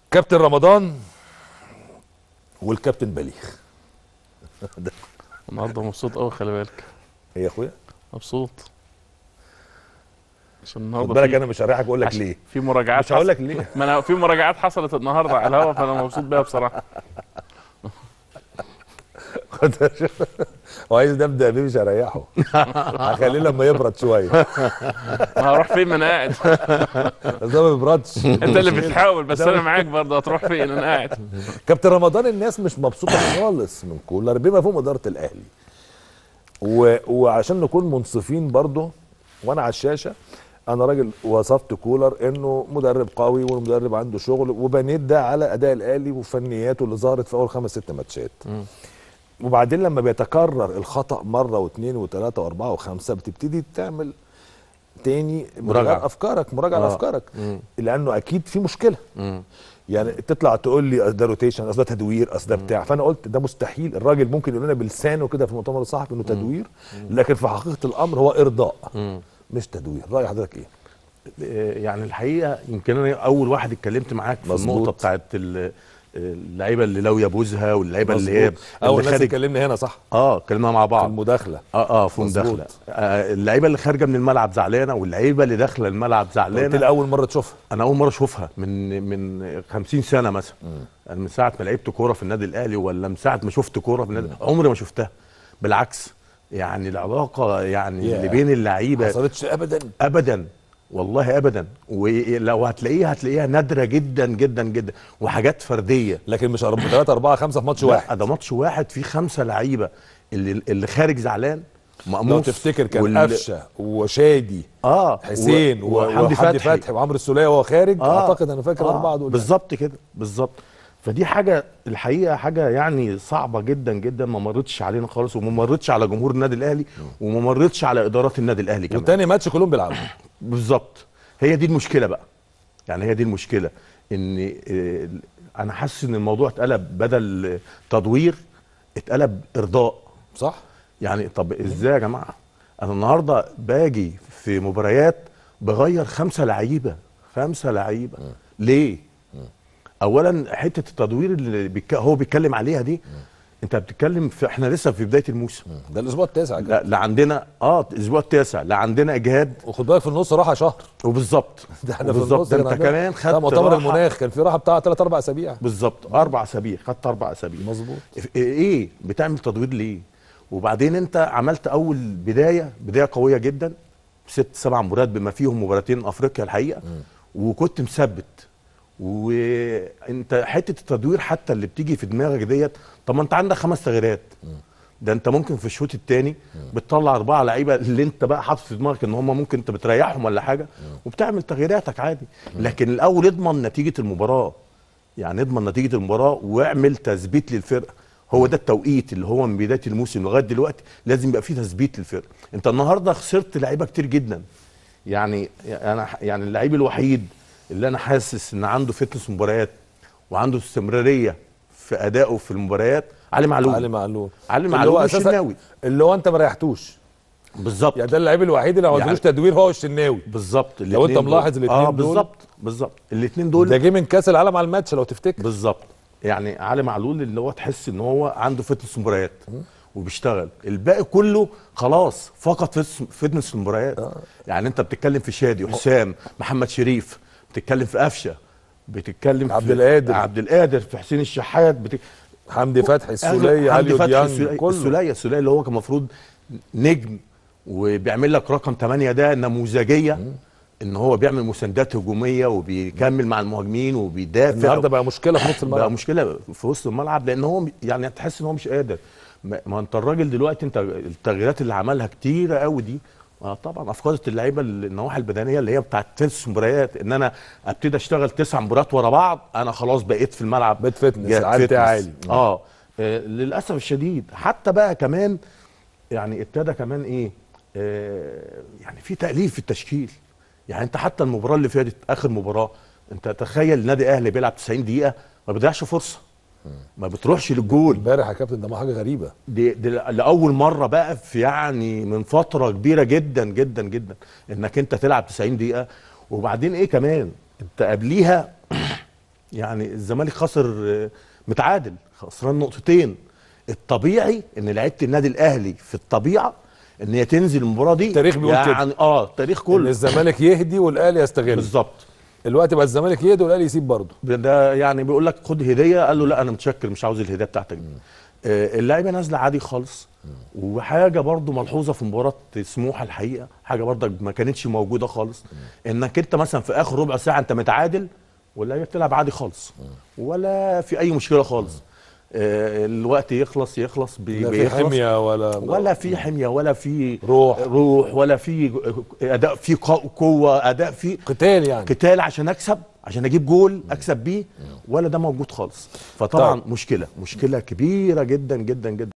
كابتن رمضان والكابتن بليغ النهارده مبسوط قوي خلي بالك ايه يا اخويا مبسوط عشان خد النهارده بالك في- انا مش هريحك اقول لك عشان ليه في مراجعات مش هقول لك حص- ليه ما انا في مراجعات حصلت النهارده على الهوا فانا مبسوط بيها بصراحه خد- هو عايز نبدا بيه مش هريحه هخليه لما يبرد شويه ما هروح فين ما انا قاعد بس ده ما بيبردش انت اللي بتحاول بس انا معاك برضه هتروح فين انا قاعد كابتن رمضان الناس مش مبسوطه خالص من كولر بما فيهم اداره الاهلي و... وعشان نكون منصفين برضه وانا على الشاشه انا راجل وصفت كولر انه مدرب قوي والمدرب عنده شغل وبنيت ده على اداء الاهلي وفنياته اللي ظهرت في اول خمس ست ماتشات وبعدين لما بيتكرر الخطا مره واثنين وثلاثه واربعه وخمسه بتبتدي تعمل تاني مراجعة. مراجعه افكارك مراجعه آه. لافكارك مم. لانه اكيد في مشكله مم. يعني تطلع تقول لي أصل ده روتيشن اصل ده تدوير اصل ده بتاع فانا قلت ده مستحيل الراجل ممكن يقول لنا بلسانه كده في المؤتمر الصحفي انه تدوير لكن في حقيقه الامر هو ارضاء مم. مش تدوير راي حضرتك ايه آه، يعني الحقيقه يمكن انا اول واحد اتكلمت معاك في مظبوط. النقطه بتاعت ال- اللعيبه اللي لاويه بوزها واللعيبه اللي هي مظبوط. اول اللي ناس خارج اتكلمنا هنا صح اه اتكلمنا مع في بعض المداخله اه اه في مظبوط. مداخله آه اللعيبه اللي خارجه من الملعب زعلانه واللعيبه اللي داخله الملعب قلت زعلانه لي اول مره تشوفها انا اول مره اشوفها من من 50 سنه مثلا انا من ساعه ما لعبت كوره في النادي الاهلي ولا من ساعه ما شفت كوره في النادي عمري ما شفتها بالعكس يعني العلاقه يعني ياه. اللي بين اللعيبه ما حصلتش ابدا ابدا والله ابدا ولو هتلاقيها هتلاقيها نادره جدا جدا جدا وحاجات فرديه لكن مش 3 4 5 في ماتش لا، واحد ده ماتش واحد فيه خمسه لعيبه اللي اللي خارج زعلان لو مقموص تفتكر كان وال- قفشه وشادي اه حسين و- و- وحمدي فتحي وعمرو السوليه وهو خارج اعتقد انا فاكر اربعه دول بالظبط كده بالظبط فدي حاجه الحقيقه حاجه يعني صعبه جدا جدا ما مرتش علينا خالص وما مرتش على جمهور النادي الاهلي وما مرتش على ادارات النادي الاهلي كمان وتاني ماتش كلهم بيلعبوا بالظبط هي دي المشكله بقى يعني هي دي المشكله ان آه، انا حاسس ان الموضوع اتقلب بدل تدوير اتقلب ارضاء صح يعني طب ازاي يا جماعه انا النهارده باجي في مباريات بغير خمسه لعيبه خمسه لعيبه ليه اولا حته التدوير اللي بيك... هو بيتكلم عليها دي انت بتتكلم في احنا لسه في بدايه الموسم ده الاسبوع التاسع كده لا, لا عندنا اه الاسبوع التاسع لا عندنا اجهاد وخد بالك في النص راحه شهر وبالظبط ده احنا في بالظبط النص ده كان انت عندنا- كمان ده خدت مؤتمر راحة. المناخ كان في راحه بتاع 3 4 اسابيع بالظبط اربع اسابيع خدت اربع اسابيع مظبوط ايه بتعمل تدوير ليه وبعدين انت عملت اول بدايه بدايه قويه جدا ست سبع مباريات بما فيهم مباراتين افريقيا الحقيقه وكنت مثبت وانت حته التدوير حتى اللي بتيجي في دماغك ديت طب ما انت عندك خمس تغييرات ده انت ممكن في الشوط الثاني بتطلع اربعه لعيبه اللي انت بقى حاطط في دماغك ان هم ممكن انت بتريحهم ولا حاجه وبتعمل تغييراتك عادي لكن الاول اضمن نتيجه المباراه يعني اضمن نتيجه المباراه واعمل تثبيت للفرقه هو ده التوقيت اللي هو من بدايه الموسم لغايه دلوقتي لازم يبقى فيه تثبيت للفرقه انت النهارده خسرت لعيبه كتير جدا يعني انا يعني اللعيب الوحيد اللي انا حاسس ان عنده فتنس مباريات وعنده استمراريه في ادائه في المباريات علي معلول علي معلول علي اللي معلول هو والشناوي اساسا اللي هو انت ما ريحتوش بالظبط يعني ده اللعيب الوحيد اللي ما عندوش يعني- تدوير هو الشناوي بالظبط لو انت الاتنين ملاحظ دول. الاتنين اه دول. بالظبط بالظبط الاثنين دول ده جه من كاس العالم على الماتش لو تفتكر بالظبط يعني علي معلول اللي هو تحس ان هو عنده فتنس مباريات وبيشتغل الباقي كله خلاص فقط فتنس- فتنس المباريات يعني انت بتتكلم في شادي وحسام محمد شريف بتتكلم في قفشه بتتكلم عبد في القادر. عبد القادر في حسين الشحات بت... حمدي فتحي السوليه حمدي علي فتحي ديانج السولية- كله السوليه السوليه اللي هو كان المفروض نجم وبيعمل لك رقم 8 ده نموذجيه ان هو بيعمل مساندات هجوميه وبيكمل مع المهاجمين وبيدافع النهارده بقى مشكله في نص بقى الملعب مشكله في وسط الملعب لان هو يعني تحس ان هو مش قادر ما ما انت الراجل دلوقتي انت التغييرات اللي عملها كتيره قوي دي آه طبعا افقدت اللعيبه النواحي البدنيه اللي هي بتاعت تنس مباريات ان انا ابتدي اشتغل تسع مباريات ورا بعض انا خلاص بقيت في الملعب بقيت فتنس، جا- عدي فتنس. عالي. اه آه، للاسف الشديد حتى بقى كمان يعني ابتدى كمان ايه آه يعني في تأليف في التشكيل يعني انت حتى المباراه اللي فاتت اخر مباراه انت تخيل نادي اهلي بيلعب 90 دقيقه ما بيضيعش فرصه ما بتروحش للجول امبارح يا كابتن ده ما حاجه غريبه دي, دي لاول مره بقى في يعني من فتره كبيره جدا جدا جدا انك انت تلعب 90 دقيقه وبعدين ايه كمان انت قبليها يعني الزمالك خسر آه، متعادل خسران نقطتين الطبيعي ان لعيبه النادي الاهلي في الطبيعه ان هي تنزل المباراه دي التاريخ بيقول كده. يعني اه التاريخ ان كله الزمالك يهدي والاهلي يستغل بالظبط الوقت بقى الزمالك يهدي والاهلي يسيب برضه ده يعني بيقول لك خد هديه قال له لا انا متشكر مش عاوز الهديه بتاعتك دي آه، اللعيبه نازله عادي خالص وحاجه برضو ملحوظه في مباراه سموحه الحقيقه حاجه برضك ما كانتش موجوده خالص انك انت مثلا في اخر ربع ساعه انت متعادل واللعيبه بتلعب عادي خالص ولا في اي مشكله خالص آه، الوقت يخلص يخلص بي- لا في بيخلص حميه ولا ولا في حميه ولا في روح. روح ولا في اداء في قو- قوه اداء في قتال يعني قتال عشان اكسب عشان اجيب جول اكسب بيه ولا ده موجود خالص فطبعا طيب. مشكله مشكله كبيره جدا جدا جدا